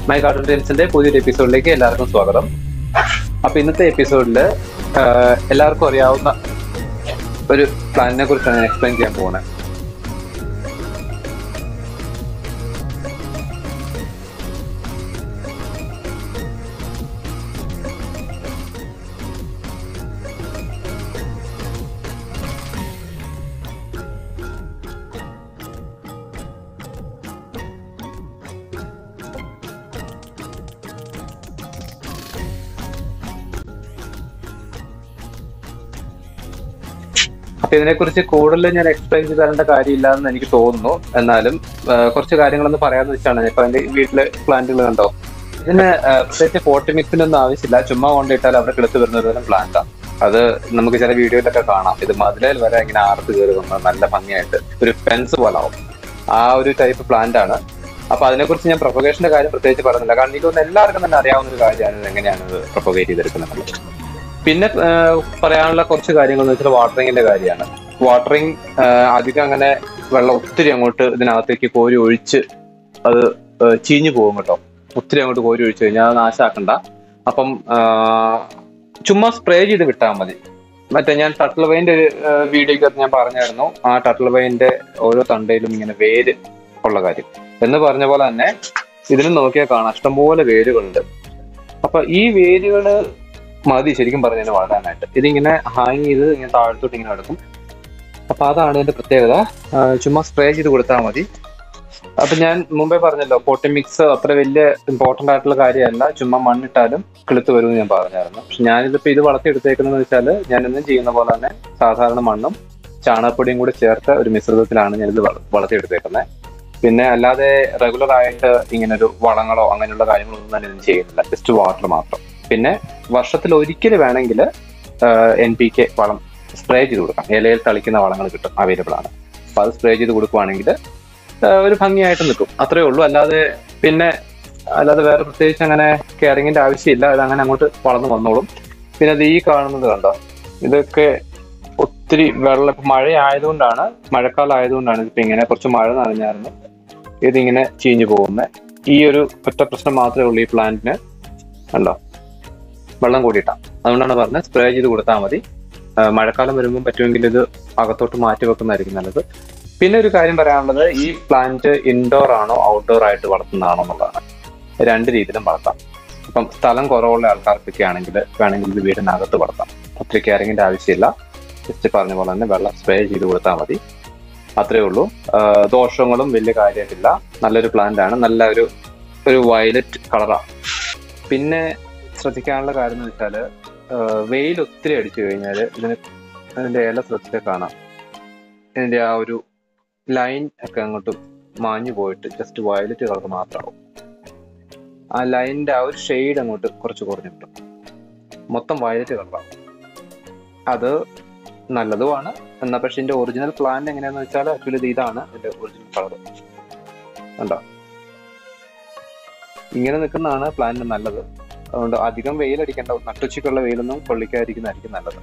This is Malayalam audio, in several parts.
മൈ ഗാർഡൻ ഡ്രീംസിന്റെ പുതിയൊരു എപ്പിസോഡിലേക്ക് എല്ലാവർക്കും സ്വാഗതം അപ്പൊ ഇന്നത്തെ എപ്പിസോഡിൽ എല്ലാവർക്കും അറിയാവുന്ന ഒരു പ്ലാനിനെ കുറിച്ചാണ് ഞാൻ എക്സ്പ്ലെയിൻ ചെയ്യാൻ പോകുന്നത് അപ്പൊ ഇതിനെക്കുറിച്ച് കൂടുതൽ ഞാൻ എക്സ്പ്ലെയിൻ ചെയ്ത് തരേണ്ട കാര്യമില്ല എന്ന് എനിക്ക് തോന്നുന്നു എന്നാലും ആ, കുറച്ച് കാര്യങ്ങളൊന്ന് പറയാന്ന് വെച്ചാണ് ഇപ്പൊ എന്റെ വീട്ടില് പ്ലാന്റുകൾ കണ്ടോ ഇതിന് ആ, പ്രത്യേകിച്ച് പോട്ടി മിക്സിനൊന്നും ആവശ്യമില്ല ചുമ്മാ കൊണ്ടിട്ടാൽ അവിടെ കിളുത്ത് വരുന്ന ഒരു തരം പ്ലാന്റാ അത് നമുക്ക് ചില വീഡിയോയിലൊക്കെ കാണാം ഇത് മതിലേൽ വരെ ഇങ്ങനെ ആർത്ത് കയറി വന്ന് നല്ല ഭംഗിയായിട്ട് ഒരു ഫെൻസ് പോലെ ആവും ആ ഒരു ടൈപ്പ് പ്ലാന്റ് ആണ് അപ്പൊ അതിനെക്കുറിച്ച് ഞാൻ പ്രൊപ്പഗേഷന്റെ കാര്യം പ്രത്യേകിച്ച് പറയുന്നില്ല കാരണം എനിക്ക് തോന്നുന്നു എല്ലാവർക്കും തന്നെ അറിയാവുന്ന ഒരു കാര്യമാണ് ഇത് എങ്ങനെയാണ് ഇത് പ്രൊപ്പഗേറ്റ് ചെയ്തെടുക്കുന്നത് പിന്നെ ആ, പറയാനുള്ള കുറച്ച് കാര്യങ്ങൾ എന്ന് വെച്ചാൽ വാട്ടറിങ്ങിന്റെ കാര്യമാണ് വാട്ടറിങ് അധികം അങ്ങനെ വെള്ളം ഒത്തിരി അങ്ങോട്ട് ഇതിനകത്തേക്ക് കോരി ഒഴിച്ച് അത് ആ, ചീഞ്ഞു പോകും കേട്ടോ ഒത്തിരി അങ്ങോട്ട് കോരി ഒഴിച്ചു കഴിഞ്ഞാൽ അത് നാശാക്കണ്ട അപ്പം ആ, ചുമ്മാ സ്പ്രേ ചെയ്ത് വിട്ടാൽ മതി മറ്റേ ഞാൻ ടട്ടിൽ വൈൻ്റെ ഒരു വീഡിയോക്കകത്ത് ഞാൻ പറഞ്ഞായിരുന്നു ആ ടട്ടിൽ വൈൻ്റെ ഓരോ തണ്ടയിലും ഇങ്ങനെ വേര് ഉള്ള കാര്യം എന്ന് പറഞ്ഞ പോലെ തന്നെ ഇതിനും നോക്കിയാൽ കാണാം ഇഷ്ടംപോലെ വേരുകളുണ്ട് അപ്പൊ ഈ വേരുകള് മതി ശരിക്കും പറഞ്ഞു കഴിഞ്ഞാൽ വളരാനായിട്ട് ഇതിങ്ങനെ ഹാങ് ചെയ്ത് ഇങ്ങനെ താഴത്തോട്ട് ഇങ്ങനെ കിടക്കും അപ്പൊ അതാണ് ഇതിന്റെ പ്രത്യേകത ആ, ചുമ്മാ സ്പ്രേ ചെയ്ത് കൊടുത്താൽ മതി അപ്പൊ ഞാൻ മുമ്പേ പറഞ്ഞല്ലോ പോട്ടി മിക്സ് അത്ര വലിയ ഇമ്പോർട്ടന്റ് ആയിട്ടുള്ള കാര്യമല്ല ചുമ്മാ മണ്ണിട്ടാലും കിളുത്ത് വരുമെന്ന് ഞാൻ പറഞ്ഞായിരുന്നു പക്ഷെ ഞാനിതിപ്പോ ഇത് വളർത്തിയെടുത്തേക്കുന്നതെന്ന് വെച്ചാൽ ഞാൻ ഇന്നും ചെയ്യുന്ന പോലെ തന്നെ സാധാരണ മണ്ണും ചാണകപ്പൊടിയും കൂടി ചേർത്ത ഒരു മിശ്രിതത്തിലാണ് ഞാനിത് വള- വളർത്തിയെടുത്തേക്കുന്നത് പിന്നെ അല്ലാതെ റെഗുലർ ആയിട്ട് ഇങ്ങനെ ഒരു വളങ്ങളോ അങ്ങനെയുള്ള കാര്യങ്ങളോ ഒന്നും തന്നെ ഇതിന് ചെയ്യുന്നില്ല ജസ്റ്റ് വാട്ടർ മാത്രം പിന്നെ വർഷത്തിൽ ഒരിക്കൽ വേണമെങ്കിൽ എൻ പി കെ വളം സ്പ്രേ ചെയ്ത് കൊടുക്കാം ഇലയിൽ തളിക്കുന്ന വളങ്ങൾ കിട്ടും അവൈലബിൾ ആണ് അപ്പൊ അത് സ്പ്രേ ചെയ്ത് കൊടുക്കുവാണെങ്കിൽ ഒരു ഭംഗിയായിട്ട് നിൽക്കും അത്രേ ഉള്ളൂ അല്ലാതെ പിന്നെ അല്ലാതെ വേറെ പ്രത്യേകിച്ച് അങ്ങനെ കെയറിങ്ങിന്റെ ആവശ്യമില്ല അത് അങ്ങനെ അങ്ങോട്ട് വളർന്നു വന്നോളും പിന്നെ അത് ഈ കാണുന്നത് കണ്ടോ ഇതൊക്കെ ഒത്തിരി വെള്ളം ഇപ്പൊ മഴ ആയതുകൊണ്ടാണ് മഴക്കാലം ആയതുകൊണ്ടാണ് ഇതിപ്പോ ഇങ്ങനെ കുറച്ച് മഴ നനഞ്ഞായിരുന്നു ഇതിങ്ങനെ ചീഞ്ഞു പോകുന്നത് ഈ ഒരു ഒറ്റ പ്രശ്നം മാത്രമേ ഉള്ളൂ ഈ പ്ലാന്റിന് കണ്ടോ വെള്ളം കൂടിയിട്ടാ അതുകൊണ്ടാണ് പറഞ്ഞത് സ്പ്രേ ചെയ്ത് കൊടുത്താൽ മതി ആ, മഴക്കാലം വരുമ്പോൾ പറ്റുമെങ്കിൽ ഇത് അകത്തോട്ട് മാറ്റി വെക്കുന്നതായിരിക്കും നല്ലത് പിന്നെ ഒരു കാര്യം പറയാനുള്ളത് ഈ പ്ലാന്റ് ഇൻഡോർ ആണോ ഔട്ട്ഡോർ ആയിട്ട് വളർത്തുന്നതാണോ എന്നുള്ളതാണ് രണ്ട് രീതിയിലും വളർത്താം ഇപ്പം സ്ഥലം കുറവുള്ള ആൾക്കാർക്കൊക്കെ ആണെങ്കിൽ വേണമെങ്കിൽ ഇത് വീടിനകത്ത് വളർത്താം ഒത്തിരി കെയറിങ്ങിന്റെ ആവശ്യമില്ല ജസ്റ്റ് പറഞ്ഞ പോലെ തന്നെ വെള്ളം സ്പ്രേ ചെയ്ത് കൊടുത്താൽ മതി അത്രേ ഉള്ളൂ ആ, ദോഷങ്ങളും വലിയ കാര്യമായിട്ടില്ല നല്ലൊരു പ്ലാന്റ് ആണ് നല്ല ഒരു ഒരു വയലറ്റ് കളറാണ് പിന്നെ ശ്രദ്ധിക്കാനുള്ള കാര്യം എന്ന് വെച്ചാല് ആ, വെയിൽ ഒത്തിരി അടിച്ചു കഴിഞ്ഞാൽ ഇതിന് അതിന്റെ ഇല ശ്രദ്ധിച്ചാൽ കാണാം ഇതിന്റെ ആ ഒരു ലൈൻ ഒക്കെ അങ്ങോട്ട് മാഞ്ഞു പോയിട്ട് ജസ്റ്റ് വയലറ്റ് കളർ മാത്രമാവും ആ ലൈനിന്റെ ആ ഒരു ഷെയ്ഡ് അങ്ങോട്ട് കുറച്ച് കുറഞ്ഞു കിട്ടും മൊത്തം വയലറ്റ് കളറാവും അത് നല്ലതുമാണ് എന്നാ പക്ഷെ ഇതിന്റെ ഒറിജിനൽ പ്ലാന്റ് എങ്ങനെയാന്ന് വെച്ചാൽ ആക്ച്വലി ഇത് ഇതാണ് ഇതിന്റെ ഒറിജിനൽ കളർ കണ്ടോ ഇങ്ങനെ നിൽക്കുന്നതാണ് പ്ലാന്റ് നല്ലത് അതുകൊണ്ട് അധികം വെയിലടിക്കേണ്ട നട്ടുച്ചയ്ക്കുള്ള വെയിലൊന്നും കൊള്ളിക്കാതിരിക്കുന്നതായിരിക്കും നല്ലത്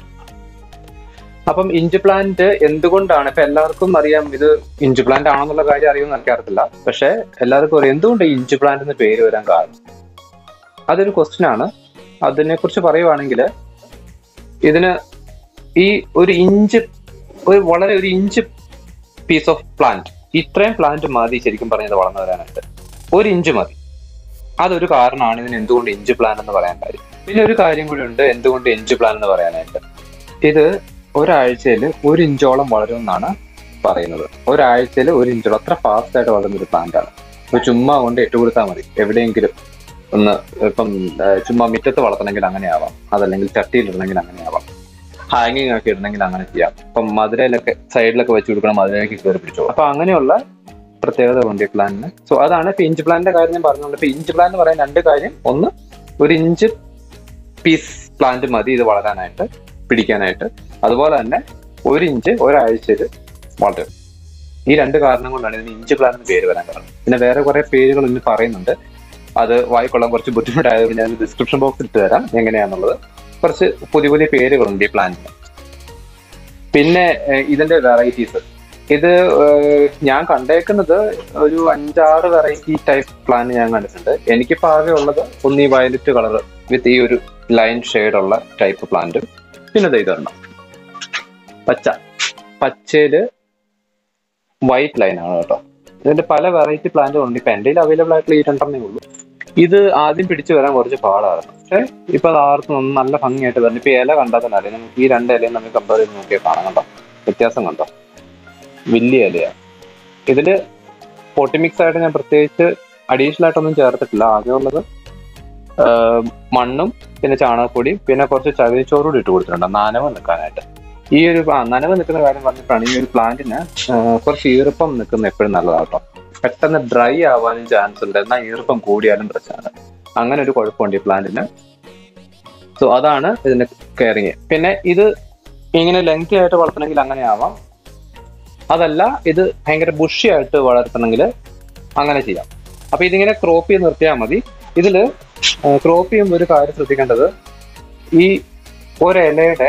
അപ്പം ഇഞ്ച് പ്ലാന്റ് എന്തുകൊണ്ടാണ് ഇപ്പൊ എല്ലാവർക്കും അറിയാം ഇത് ഇഞ്ച് പ്ലാന്റ് ആണെന്നുള്ള കാര്യം അറിയുമെന്ന് എനിക്കറിയത്തില്ല പക്ഷെ എല്ലാവർക്കും അറിയാം എന്തുകൊണ്ട് ഈ ഇഞ്ച് പ്ലാന്റ് എന്ന് പേര് വരാൻ കാരണം അതൊരു ക്വസ്റ്റ്യൻ ആണ് അതിനെ കുറിച്ച് പറയുവാണെങ്കിൽ ഇതിന് ഈ ഒരു ഇഞ്ച് ഒരു വളരെ ഒരു ഇഞ്ച് പീസ് ഓഫ് പ്ലാന്റ് ഇത്രയും പ്ലാന്റ് മതി ശരിക്കും പറഞ്ഞത് വളർന്നു വരാനായിട്ട് ഒരു ഇഞ്ച് മതി അതൊരു കാരണമാണ് ഇതിന് എന്തുകൊണ്ട് ഇഞ്ച് പ്ലാൻ എന്ന് പറയാൻ കാര്യം പിന്നെ ഒരു കാര്യം കൂടി ഉണ്ട് എന്തുകൊണ്ട് ഇഞ്ച് പ്ലാൻ എന്ന് പറയാനായിട്ട് ഇത് ഒരാഴ്ചയിൽ ഒരു ഇഞ്ചോളം വളരുമെന്നാണ് പറയുന്നത് ഒരാഴ്ചയിൽ ഒരു ഇഞ്ചോളം അത്ര ഫാസ്റ്റ് ആയിട്ട് വളരുന്ന ഒരു പ്ലാന്റ് ആണ് ഇപ്പൊ ചുമ്മാ കൊണ്ട് ഇട്ട് കൊടുത്താൽ മതി എവിടെയെങ്കിലും ഒന്ന് ഇപ്പം ആ, ചുമ്മാ മുറ്റത്ത് വളർത്തണമെങ്കിൽ അങ്ങനെ ആവാം അതല്ലെങ്കിൽ ചട്ടിയിലിടണമെങ്കിൽ അങ്ങനെ ആവാം ഹാങ്ങിങ് ഒക്കെ ഇടണമെങ്കിൽ അങ്ങനെ ചെയ്യാം ഇപ്പം മധുരയിലൊക്കെ സൈഡിലൊക്കെ വെച്ച് കൊടുക്കണം മധുരയിലേക്ക് കയറി പിടിച്ചോ അപ്പൊ അങ്ങനെയുള്ള പ്രത്യേകത ഉണ്ട് ഈ പ്ലാന്റിന് സോ അതാണ് ഇപ്പൊ ഇഞ്ച് പ്ലാന്റിന്റെ കാര്യം ഞാൻ പറഞ്ഞുകൊണ്ട് ഇപ്പൊ ഇഞ്ച് പ്ലാൻ എന്ന് പറയാൻ രണ്ട് കാര്യം ഒന്ന് ഒരു ഇഞ്ച് പീസ് പ്ലാന്റ് മതി ഇത് വളരാനായിട്ട് പിടിക്കാനായിട്ട് അതുപോലെ തന്നെ ഒരു ഇഞ്ച് ഒരാഴ്ചയിൽ വളരും ഈ രണ്ട് കാരണം കൊണ്ടാണ് ഇതിന് ഇഞ്ച് പ്ലാൻ എന്ന് പേര് വരാൻ കാരണം പിന്നെ വേറെ കുറെ പേരുകൾ ഇന്ന് പറയുന്നുണ്ട് അത് വായിക്കൊള്ളാൻ കുറച്ച് ബുദ്ധിമുട്ടായതുകൊണ്ട് ഞാൻ ഡിസ്ക്രിപ്ഷൻ ബോക്സിൽ ഇട്ട് തരാം എങ്ങനെയാന്നുള്ളത് കുറച്ച് പുതിയ പുതിയ പേരുകളുണ്ട് ഈ പ്ലാന്റിന് പിന്നെ ഏഹ്, ഇതിന്റെ വെറൈറ്റീസ് ഇത് ഏഹ്, ഞാൻ കണ്ടേക്കുന്നത് ഒരു അഞ്ചാറ് വെറൈറ്റി ടൈപ്പ് പ്ലാൻ ഞാൻ കണ്ടിട്ടുണ്ട് എനിക്കിപ്പോ ആകെ ഉള്ളത് ഒന്ന് ഈ വയലറ്റ് കളർ വിത്ത് ഈ ഒരു ലൈൻ ഷെയ്ഡ് ഉള്ള ടൈപ്പ് പ്ലാന്റും പിന്നെ ദേ ഇതൊരെണ്ണം പച്ച പച്ചയില് വൈറ്റ് ലൈൻ ആണ് കേട്ടോ ഇതിന്റെ പല വെറൈറ്റി പ്ലാന്റും ഉണ്ട് ഇപ്പൊ എന്റെ അവൈലബിൾ ആയിട്ടുള്ള ഈ രണ്ടെണ്ണേ ഉള്ളൂ ഇത് ആദ്യം പിടിച്ചു വരാൻ കുറച്ച് പാടായിരുന്നു പക്ഷെ ഇപ്പൊ അത് ആർക്കും നല്ല ഭംഗിയായിട്ട് വരുന്നു ഇപ്പൊ ഇല കണ്ടാൽ തന്നെ അറിയാം നമുക്ക് ഈ രണ്ട് ഇലയും നമുക്ക് കമ്പയർ ചെയ്ത് നോക്കിയാൽ കാണാം കണ്ടോ വ്യത്യാസം കണ്ടോ വലിയ ഇലയാണ് ഇതില് പൊട്ടിമിക്സ് ആയിട്ട് ഞാൻ പ്രത്യേകിച്ച് അഡീഷണൽ ആയിട്ടൊന്നും ചേർത്തിട്ടില്ല ആകെ ഉള്ളത് ആഹ് മണ്ണും പിന്നെ ചാണകപ്പൊടിയും പിന്നെ കുറച്ച് ചകിരിച്ചോറും കൂടി ഇട്ട് കൊടുത്തിട്ടുണ്ട് നനവ് നിൽക്കാനായിട്ട് ഈ ഒരു ആ, നനവ് നിൽക്കുന്ന കാര്യം പറഞ്ഞിട്ടാണ് ഈ ഒരു പ്ലാന്റിന് കുറച്ച് ഈർപ്പം നിൽക്കുന്ന എപ്പോഴും നല്ലതാട്ടോ പെട്ടെന്ന് ഡ്രൈ ആവാനും ചാൻസ് ഉണ്ട് എന്നാൽ ഈർപ്പം കൂടിയാലും പ്രശ്നമാണ് അങ്ങനെ ഒരു കുഴപ്പമുണ്ട് ഈ പ്ലാന്റിന് സോ അതാണ് ഇതിന്റെ കെയറിങ് പിന്നെ ഇത് ഇങ്ങനെ ലെങ്തി ആയിട്ട് വളർത്തണമെങ്കിൽ അങ്ങനെ ആവാം അതല്ല ഇത് ഭയങ്കര ബുഷി ആയിട്ട് വളർത്തണമെങ്കിൽ അങ്ങനെ ചെയ്യാം അപ്പൊ ഇതിങ്ങനെ ക്രോപ്പ് ചെയ്ത് നിർത്തിയാൽ മതി ഇതില് ക്രോപ്പ് ചെയ്യുമ്പോൾ ഒരു കാര്യം ശ്രദ്ധിക്കേണ്ടത് ഈ ഒരിലയുടെ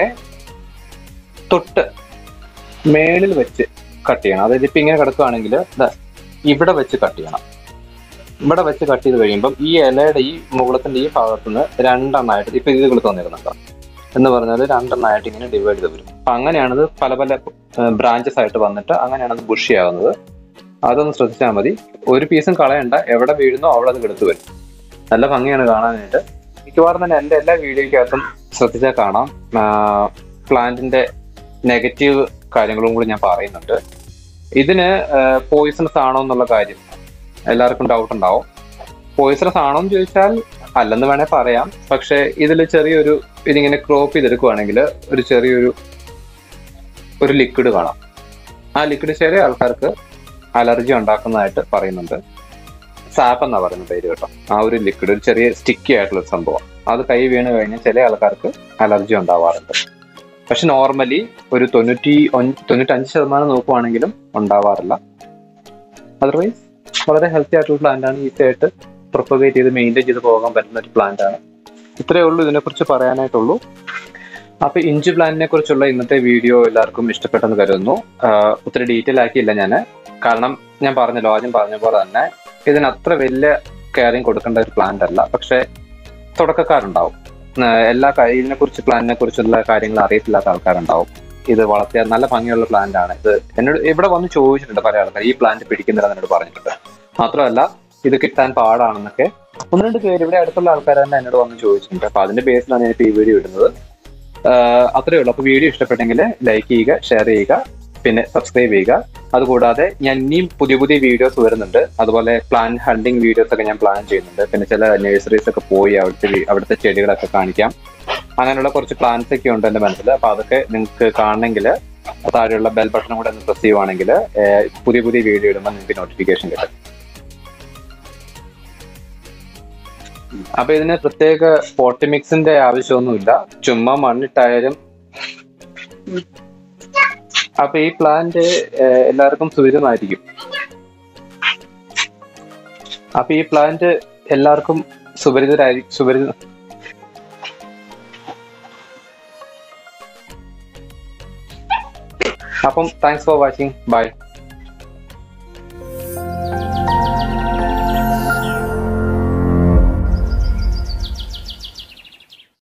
തൊട്ട് മേളിൽ വെച്ച് കട്ട് ചെയ്യണം അതായത് ഇപ്പൊ ഇങ്ങനെ കിടക്കുകയാണെങ്കിൽ ദാ ഇവിടെ വെച്ച് കട്ട് ചെയ്യണം ഇവിടെ വെച്ച് കട്ട് ചെയ്ത് കഴിയുമ്പം ഈ ഇലയുടെ ഈ മുകളത്തിന്റെ ഈ ഭാഗത്തുനിന്ന് രണ്ടെണ്ണമായിട്ട് ഇപ്പൊ ഇത് കൊടുത്ത് വന്നിരുന്നുണ്ടോ എന്ന് പറഞ്ഞാൽ രണ്ടെണ്ണമായിട്ട് ഇങ്ങനെ ഡിവൈഡ് ചെയ്ത് വരും അപ്പൊ അങ്ങനെയാണത് പല പല ബ്രാഞ്ചസ് ആയിട്ട് വന്നിട്ട് അങ്ങനെയാണ് അത് ബുഷി ആവുന്നത് അതൊന്ന് ശ്രദ്ധിച്ചാൽ മതി ഒരു പീസും കളയണ്ട എവിടെ വീഴുന്നോ അവിടെ അത് കിടത്തു വരും നല്ല ഭംഗിയാണ് കാണാനായിട്ട് മിക്കവാറും തന്നെ എൻ്റെ എല്ലാ വീഡിയോയ്ക്കകത്തും ശ്രദ്ധിച്ചാൽ കാണാം പ്ലാന്റിന്റെ നെഗറ്റീവ് കാര്യങ്ങളും കൂടി ഞാൻ പറയുന്നുണ്ട് ഇതിന് പോയിസണസ് ആണോ എന്നുള്ള കാര്യം എല്ലാവർക്കും ഡൗട്ട് ഉണ്ടാവും പോയിസണസ് ആണോ എന്ന് ചോദിച്ചാൽ അല്ലെന്ന് വേണേ പറയാം പക്ഷെ ഇതിൽ ചെറിയൊരു ഇതിങ്ങനെ ക്രോപ്പ് ചെയ്തെടുക്കുവാണെങ്കിൽ ഒരു ചെറിയൊരു ഒരു ലിക്വിഡ് കാണാം ആ ലിക്വിഡ് ചില ആൾക്കാർക്ക് അലർജി ഉണ്ടാക്കുന്നതായിട്ട് പറയുന്നുണ്ട് സാപ്പ് എന്നാ പറയുന്ന പേര് കേട്ടോ ആ ഒരു ലിക്വിഡ് ഒരു ചെറിയ സ്റ്റിക്കി ആയിട്ടുള്ള ഒരു സംഭവം അത് കൈ വീണ് കഴിഞ്ഞാൽ ചില ആൾക്കാർക്ക് അലർജി ഉണ്ടാവാറുണ്ട് പക്ഷെ നോർമലി ഒരു തൊണ്ണൂറ്റി ഒൻ- തൊണ്ണൂറ്റഞ്ച് ശതമാനം നോക്കുവാണെങ്കിലും ഉണ്ടാവാറില്ല അതർവൈസ് വളരെ ഹെൽത്തി ആയിട്ടുള്ള പ്ലാന്റ് ആണ് ഈസി ആയിട്ട് പ്രൊപ്പഗേറ്റ് ചെയ്ത് മെയിൻറ്റെയിൻ ചെയ്ത് പോകാൻ പറ്റുന്ന ഒരു പ്ലാന്റ് ആണ് ഇത്രയേ ഉള്ളൂ ഇതിനെക്കുറിച്ച് പറയാനായിട്ടുള്ളൂ അപ്പൊ ഇഞ്ചി പ്ലാന്റിനെ കുറിച്ചുള്ള ഇന്നത്തെ വീഡിയോ എല്ലാവർക്കും ഇഷ്ടപ്പെട്ടെന്ന് കരുതുന്നു ആഹ് ഒത്തിരി ഡീറ്റെയിൽ ആക്കിയില്ല ഞാൻ കാരണം ഞാൻ പറഞ്ഞല്ലോ ആദ്യം പറഞ്ഞ പോലെ തന്നെ ഇതിന് അത്ര വലിയ കെയറിങ് കൊടുക്കേണ്ട ഒരു പ്ലാന്റ് അല്ല പക്ഷെ തുടക്കക്കാരുണ്ടാവും ആഹ് എല്ലാ ഇതിനെ കുറിച്ച് പ്ലാന്റിനെ കുറിച്ചുള്ള കാര്യങ്ങൾ അറിയത്തില്ലാത്ത ആൾക്കാരുണ്ടാവും ഇത് വളർത്തിയ നല്ല ഭംഗിയുള്ള പ്ലാന്റ് ആണ് ഇത് എന്നോട് ഇവിടെ വന്ന് ചോദിച്ചിട്ടുണ്ട് പല ആൾക്കാർ ഈ പ്ലാന്റ് പിടിക്കുന്നില്ല എന്നോട് പറഞ്ഞിട്ടുണ്ട് മാത്രമല്ല ഇത് കിട്ടാൻ പാടാണെന്നൊക്കെ ഒന്ന് രണ്ട് പേര് ഇവിടെ അടുത്തുള്ള ആൾക്കാർ തന്നെ എന്നോട് വന്ന് ചോദിച്ചിട്ടുണ്ട് അപ്പൊ അതിന്റെ ബേസിലാണ് ഞാൻ ഇപ്പോൾ ഈ വീഡിയോ ഇടുന്നത് ആഹ് അത്രയേ ഉള്ളൂ അപ്പൊ വീഡിയോ ഇഷ്ടപ്പെട്ടെങ്കിൽ ലൈക്ക് ചെയ്യുക ഷെയർ ചെയ്യുക പിന്നെ സബ്സ്ക്രൈബ് ചെയ്യുക അതുകൂടാതെ ഞാൻ ഇനിയും പുതിയ പുതിയ വീഡിയോസ് വരുന്നുണ്ട് അതുപോലെ പ്ലാൻ ഹണ്ടിങ് വീഡിയോസ് ഒക്കെ ഞാൻ പ്ലാൻ ചെയ്യുന്നുണ്ട് പിന്നെ ചില നഴ്സറീസ് ഒക്കെ പോയി അവിടുത്തെ വീ- അവിടുത്തെ ചെടികളൊക്കെ കാണിക്കാം അങ്ങനെയുള്ള കുറച്ച് പ്ലാൻസ് ഒക്കെ ഉണ്ട് എന്റെ മനസ്സിൽ അപ്പൊ അതൊക്കെ നിങ്ങൾക്ക് കാണണമെങ്കിൽ താഴെയുള്ള ബെൽ ബട്ടൺ കൂടെ ഒന്ന് പ്രസ് ചെയ്യുവാണെങ്കിൽ പുതിയ പുതിയ വീഡിയോ ഇടുമ്പോൾ നിങ്ങൾക്ക് നോട്ടിഫിക്കേഷൻ കിട്ടും അപ്പൊ ഇതിന് പ്രത്യേക പോട്ടിമിക്സിന്റെ ആവശ്യമൊന്നുമില്ല ചുമ്മാ മണ്ണിട്ടായാലും അപ്പൊ ഈ പ്ലാന്റ് എല്ലാവർക്കും സുരക്ഷിതമായിരിക്കും അപ്പൊ ഈ പ്ലാന്റ് എല്ലാവർക്കും സുപരിചിതരായി സുപരിചിത അപ്പം താങ്ക്സ് ഫോർ വാച്ചിങ് ബൈ